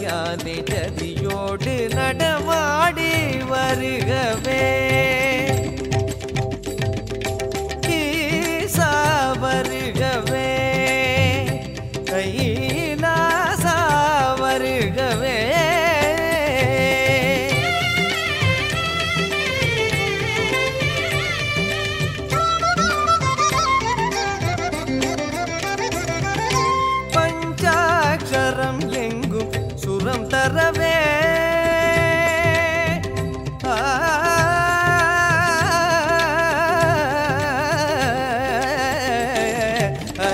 யானை ஜதியோடு நடமாடி வருகவே ஈசா வருகவே கைலாசா வருகவே பஞ்சாட்சரம் எங்கும் சுரம் தரவே ஆ, ஆ,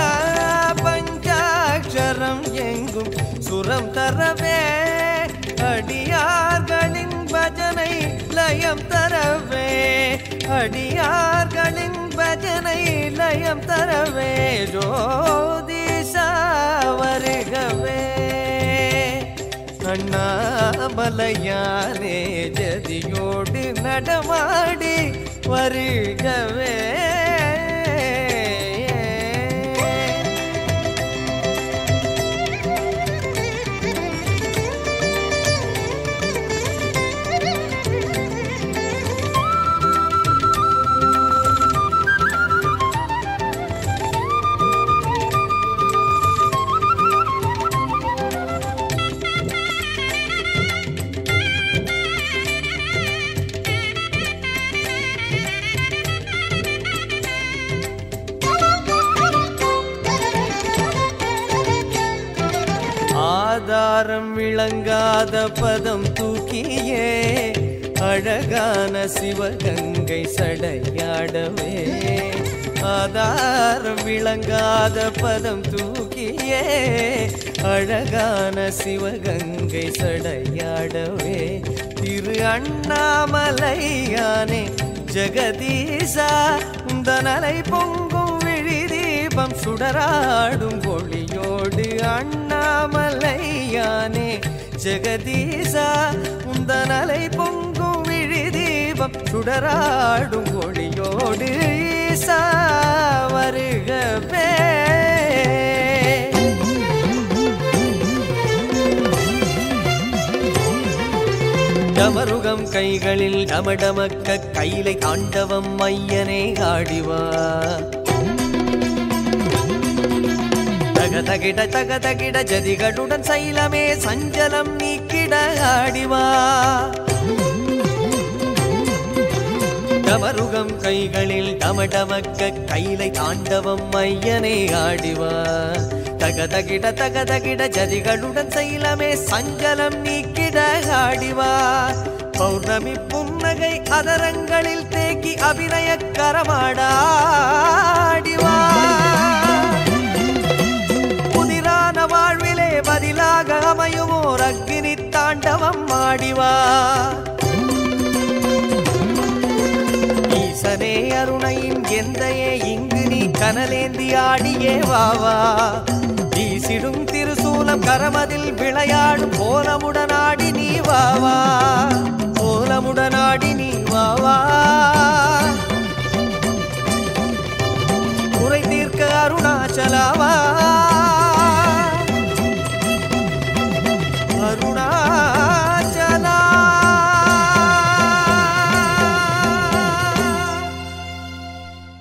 பஞ்சாட்சரம் எங்கும் சுரம் தரவே அடியார்களின் பஜனை லயம் தரவே அடியார்களின் பஜனை லயம் தரவே ஜோதிஷா வருகவே அண்ணாமலையானே ஜதியோடு நடமாடி வருகவே ஆதாரம் விளங்காத பதம் தூக்கியே அழகான சிவகங்கை சடையாடவே ஆதாரம் விளங்காத பதம் தூக்கியே அழகான சிவகங்கை சடையாடவே திரு அண்ணாமலையானே ஜெகதீசா உந்தனலை பொங்கும் விழி தீபம் சுடராடும் ஒளியோடு அண்ணாமலையானே ஜெகதீசா உந்தனலை பொங்கும் விழி தீபம் சுடராடும் ஒளியோடு ஈசா வருகவே டமருகம் கைகளில் டமடமக்க கைலை தாண்டவம் ஐயனே ஆடிவா தக தகிட தக தகிட ஜதிகளுடன் சைலமே சஞ்சலம் நீக்கிட ஆடிவா டமருகம் கைகளில் டமடமக்க கைலை தாண்டவம் ஐயனே ஆடிவா தக தகிட தக தகிட ஜதிகளுடன் சைலமே சஞ்சலம் நீக்கிட ஆடிவா பௌர்ணமி புன்னகை அதரங்களில் தேக்கி அபிநய கரமாடாடிவா புதிரான வாழ்விலே பதிலாக அமையுமோர் அக்னி தாண்டவம் ஆடிவா ஈசனே அருணையின் எந்தையே இங்கு நீ கனலேந்தி ஆடியே வாவா வீசிடும் திருசூலம் கரமதில் விளையாடும் கோலமுடனாடி நீ வாவா கோலமுடனாடி நீ வாவா குறை தீர்க்க அருணாச்சலாவா